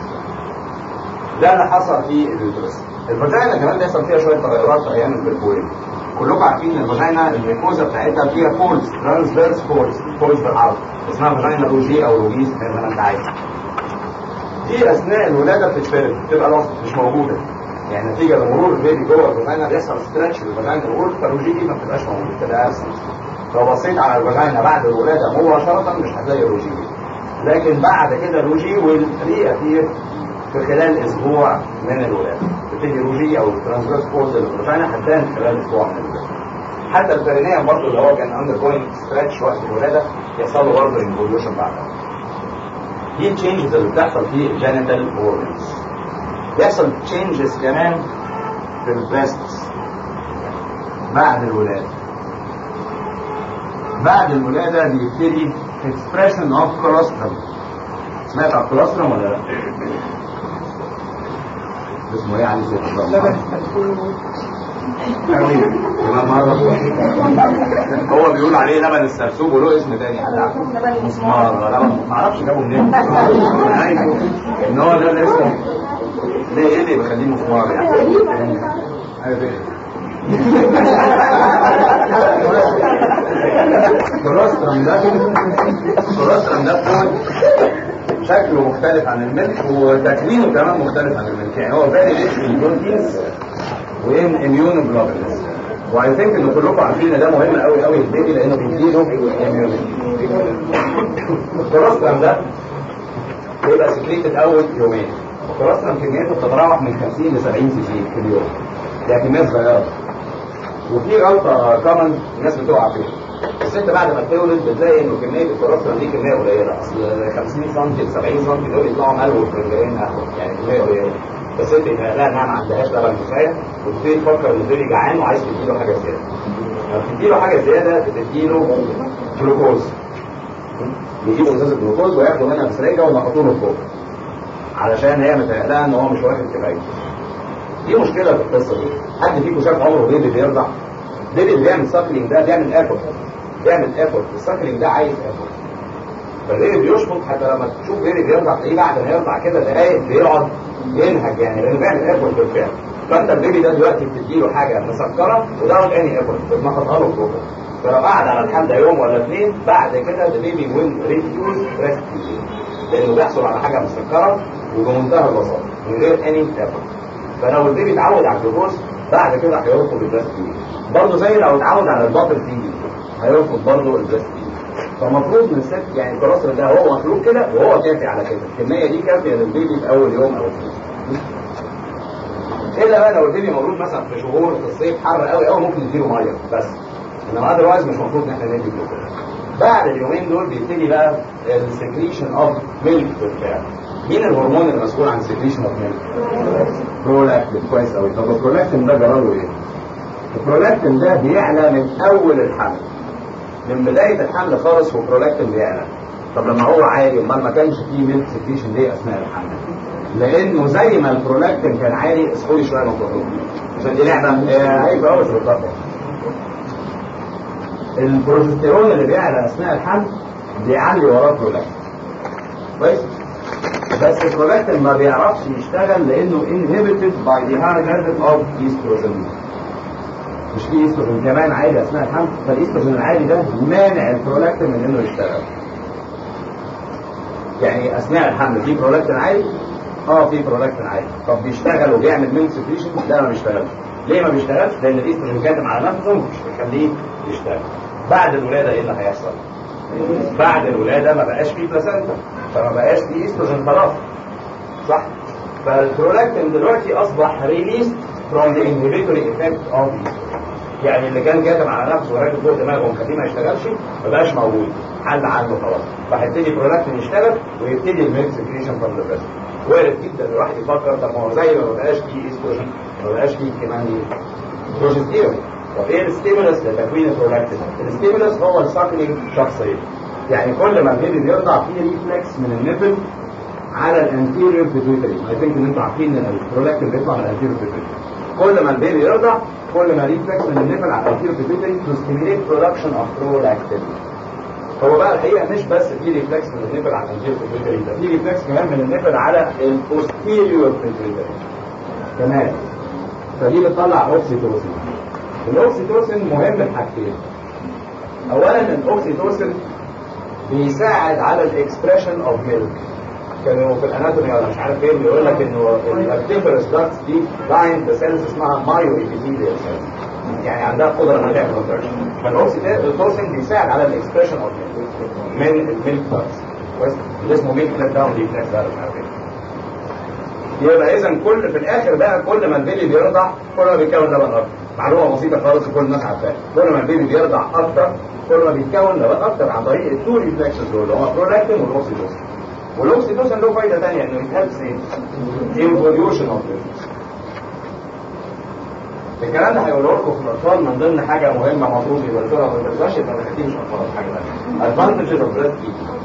ده اللي حصل في اليوترس الفاجينا كمان بيحصل فيها شويه تغيرات في ايام البركوريوم كلكم عارفين ان الفاجينا الميكوزا بتاعتها فيها فولز ترانسفيرس فولز فولز بالعرض اسمها فاجينا روجي او روجيز زي ما انت عايز دي اثناء الولاده بتتفرد بتبقى لوست مش موجوده يعني نتيجه لمرور البيبي جوه الفاجينا بيحصل ستريتش للفاجينا الورد فالروجي دي ما بتبقاش موجوده بتبقى ابسنت لو بصيت على الفاجينا بعد الولاده مباشره مش هتلاقي الروجي لكن بعد كده الروجي والري ابير في خلال اسبوع من الولاده بتيجي روجي او ترانسفيرس فولز للفاجينا هتبان خلال اسبوع من الولاده حتى البرينيوم برضه اللي هو كان اندر جوينج ستريتش وقت الولاده يحصل له برضه انفوليوشن بعدها دي التشينجز اللي بتحصل في الجينيتال اورجنز بيحصل تشينجز كمان في البريستس بعد الولاده بعد الولاده بيبتدي expression of colostrum سمعت عن colostrum ولا لا؟ اسمه ايه يعني لبن هو بيقول عليه لبن السرسوب وله اسم تاني حد عارفه مسمار لبن ما اعرفش جابه منين ان هو ده اللي اسمه ليه ايه اللي بيخليه مسمار يعني كولوسترم ده كولوسترم ده فود شكله مختلف عن الملك وتكوينه كمان مختلف عن الملك يعني هو فيري ريتش في البروتينز وان اميون جلوبولينز واي ثينك ان كلكم عارفين ان ده مهم قوي قوي للبيبي لانه بيديله اميونيتي الكولوسترم ده بيبقى سكريتد اول يومين الكولوسترم كميته بتتراوح من 50 ل 70 سي سي في اليوم يعني كميه صغيره وفي غلطه كومن الناس بتقع فيها الست بعد ما تولد بتلاقي انه كميه الكولوسترول دي كميه قليله اصل 50 سم 70 سم دول يطلعوا ملو في رجلين يعني كميه قليله الست يتهيألها انها ما عندهاش لبن كفايه وتبتدي تفكر ان البيبي جعان وعايز تديله حاجه زياده لما بتديله حاجه زياده بتديله جلوكوز يجيبوا ازازه جلوكوز وياخدوا منها بسرنجه وينقطوا له فوق علشان هي متهيألها ان هو مش واخد كفايه دي مشكله في القصه دي حد فيكم شاف عمره بيبي بيرضع بيبي اللي بيعمل ساكلينج ده بيعمل ايفورت بيعمل ايفورت الساكلينج ده عايز ايفورت فالبيبي بيشفط حتى لما تشوف بيبي بيرضع تلاقيه بعد ما يرضع كده دقايق بيقعد ينهج يعني لانه بيعمل ايفورت بالفعل فانت البيبي ده دلوقتي بتديله حاجه مسكره وداوت اني ايفورت بتنقطها له جلوكوز فلو قعد على الحال ده يوم ولا اثنين بعد كده البيبي ويل ريفيوز بريست لانه بيحصل على حاجه مسكره وبمنتهى البساطه من غير اني ايفورت فلو البيبي اتعود على الجلوكوز بعد كده هيرفض البريست برضه زي لو اتعود على البابل فيدنج هيرفض برضه البريست فالمفروض من الست يعني الكوليسترول ده هو مخلوق كده وهو كافي على كده الكميه دي كافيه للبيبي في اول يوم او اثنين الا بقى لو البيبي مولود مثلا في شهور في الصيف حر قوي قوي ممكن نديله ميه بس انما اذروايز مش المفروض ان احنا ندي جلوكوز بعد اليومين دول بيبتدي بقى السكريشن اوف ميلك بالفعل مين الهرمون المسؤول عن السكريشن اوف ميلك؟ برولاكتين كويس قوي طب البرولاكتين ده جراله ايه؟ البرولاكتين ده بيعلى من اول الحمل من بدايه الحمل خالص والبرولاكتين بيعلى طب لما هو عالي امال ما كانش فيه ميلك سكريشن ليه اثناء الحمل؟ لانه زي ما البرولاكتين كان عالي اسحولي شويه من الكحول عشان دي لعبه عيب قوي في الضغط البروجستيرون اللي بيعلى اثناء الحمل بيعلي وراه البرولاكتين كويس بس البرولاكتين ما بيعرفش يشتغل لانه inhibited by the high level of estrogen مش في استروجين كمان عالي اثناء الحمل فالاستروجين العالي ده مانع البرولاكتين من انه يشتغل يعني اثناء الحمل في برولاكتين عالي اه في برولاكتين عالي طب بيشتغل وبيعمل ميلك سكريشن لا ما بيشتغلش ليه ما بيشتغلش لان الاستروجين كاتم على نفسه مش بيخليه يشتغل بعد الولاده ايه اللي هيحصل بعد الولاده ما بقاش فيه بلاسنتا فما بقاش فيه استروجين خلاص صح فالبرولاكتين دلوقتي اصبح ريليست from the inhibitory effect of يعني اللي كان كاتم على نفسه وراكب فوق دماغه ومخليه ما يشتغلش ما بقاش موجود حل عنه خلاص فهيبتدي برولاكتين يشتغل ويبتدي الميلك سكريشن فروم ذا وارد جدا الواحد يفكر طب ما هو زي ما بقاش فيه استروجين ما بقاش فيه كمان بروجستيرون طب ايه الستيمولس لتكوين البرولاكتين؟ الستيمولس هو الساكلينج شخصيا يعني كل ما البيبي بيرضع فيه ريفلكس من النفل على الانتيريور بيتويتري اي ثينك ان انتوا عارفين ان البرولاكتين بيطلع من الانتيريور بيتويتري كل ما البيبي يرضع كل ما ريفلكس من النفل على الانتيريور بيتويتري تو ستيميليت برودكشن اوف برولاكتين هو بقى الحقيقه مش بس في ريفلكس من النفل على الانتيريور بيتويتري ده في ريفلكس كمان من النفل على البوستيريور بيتويتري كمان فدي بتطلع اوكسيتوسين الاوكسيتوسين مهم لحاجتين اولا الاوكسيتوسين بيساعد على الاكسبريشن اوف ميلك كانوا في الاناتومي ولا مش عارف فين بيقول لك انه الاكتيفرس داكتس دي لاين بسيلز اسمها مايو ايبيثيليال سيلز يعني عندها قدره انها تعمل كونتراكشن فالاوكسيتوسين بيساعد على الاكسبريشن اوف ميلك من الميلك داكتس كويس اللي اسمه ميلك ليت داون ريفلكس ده مش عارف ايه يبقى اذا كل في الاخر بقى كل ما البيبي بيرضع كل ما بيتكون لبن اكتر معلومه بسيطه خالص وكل الناس عارفاها كل ما البيبي بيرضع اكتر كل ما بيتكون لبن اكتر عن طريق التو ريفلكسز دول هو البرولاكتين والاوكسيتوسين والاوكسيتوسين له فايده ثانيه انه يتهلس ايه؟ انفوليوشن اوف الكلام ده هيقوله لكم في الاطفال من ضمن حاجه مهمه المفروض يبقى لها ما تبقاش يبقى ما مش اطفال حاجه ثانيه ادفانتجز اوف بريست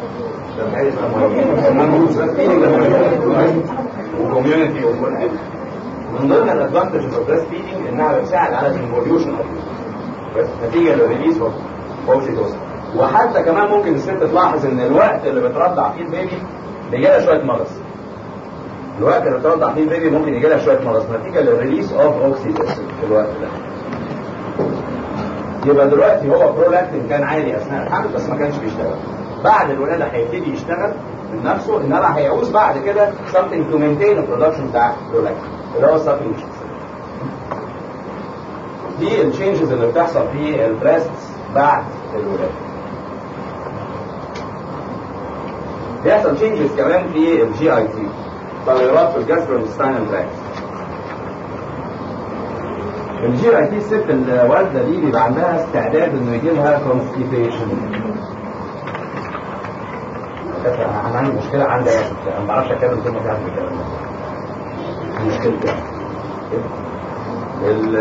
وكوميونتي وكل حاجه من ضمن الادفانتجز اوف بريست فيدنج انها بتساعد على الانفوليوشن اوف بس نتيجه للريليز اوف اوكسيتوسين وحتى كمان ممكن الست تلاحظ ان الوقت اللي بترضع فيه البيبي بيجي لها شويه مغص الوقت اللي بترضع فيه البيبي ممكن يجي لها شويه مغص نتيجه للريليس اوف اوكسيتوسين في الوقت ده يبقى دلوقتي هو برولاكتين كان عالي اثناء الحمل بس ما كانش بيشتغل بعد الولاده هيبتدي يشتغل من نفسه انما هيعوز بعد كده something to maintain البرودكشن بتاع البرولاكتين اللي هو السبلينج دي التشينجز اللي بتحصل في البريست بعد الولاده بيحصل تشينجز كمان في الجي اي تي تغيرات في الجاستروانتستاينال تراكت الجي اي تي الست الوالده دي بيبقى عندها استعداد انه يجي لها كونستيبيشن انا عندي مشكله عندي انا ما بعرفش اتكلم كلمه بتاعت الكلام ده مشكلتي ال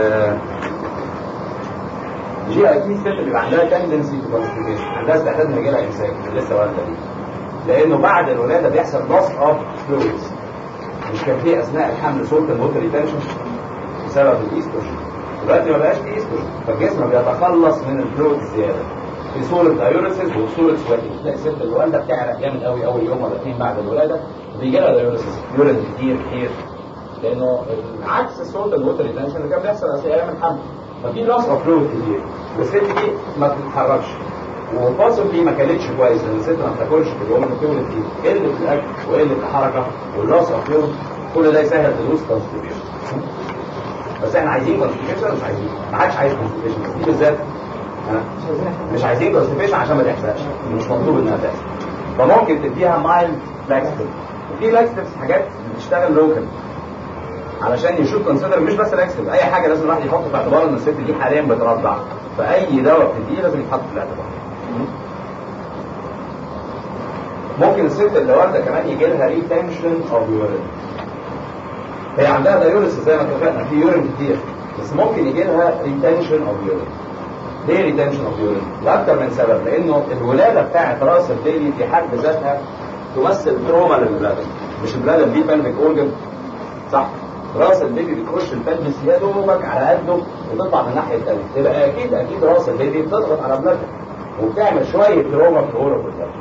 الجي اي تي الست بيبقى عندها تندنسي تو كونستيبيشن عندها استعداد ان يجي لها امساك لسه والده دي لانه بعد الولاده بيحصل لوس اوف فلويدز مش كان في اثناء الحمل صوت الوتر ريتنشن بسبب الايستروجين دلوقتي ما بقاش في ايستروجين فالجسم بيتخلص من الفلويد الزياده في صوره دايوريسيس وصوره سواتين تلاقي الست الوالده بتعرق جامد قوي اول يوم ولا اثنين بعد الولاده بيجي لها دايوريسيس يورين كتير كتير لانه عكس الصوت الوتر ريتنشن اللي كان بيحصل اثناء ايام الحمل ففي لاس اوف فلويد كتير والست دي ما بتتحركش وبوسبلي ما كانتش كويس لان الست ما بتاكلش في اليوم اللي بتولد فيه قله الاكل وقله الحركه واللاس اوف فلويد كل ده يسهل حدوث كونستيبيوشن بس احنا عايزين كونستيبيوشن مش عايزين ما حدش عايز كونستيبيوشن بس دي بالذات ها؟ مش عايزين كونستيبيوشن عشان ما تحصلش مش مطلوب انها تحصل فممكن تديها مايل لاكستيف وفي لاكستيفز حاجات بتشتغل لوكال علشان يشوف كونسيدر مش بس لاكستيف اي حاجه لازم الواحد يحط في اعتباره ان الست دي حاليا بترضع فاي دواء بتديه لازم يتحط في الاعتبار ممكن الست اللي والده كمان يجي لها ريتنشن اوف يورين هي عندها دايوريس زي ما اتفقنا في يورين كتير بس ممكن يجي لها ريتنشن اوف يورين ليه ريتنشن اوف يورين؟ لاكثر من سبب لانه الولاده بتاعت راس البيبي في حد ذاتها تمثل تروما للولاده مش الولاده دي بلفيك اورجن صح راس البيبي بتخش البلبس يا دوبك على قده وتطلع من الناحيه الثانيه يبقى اكيد اكيد راس البيبي بتضغط على بلادها وبتعمل شويه تروما في غرف البلد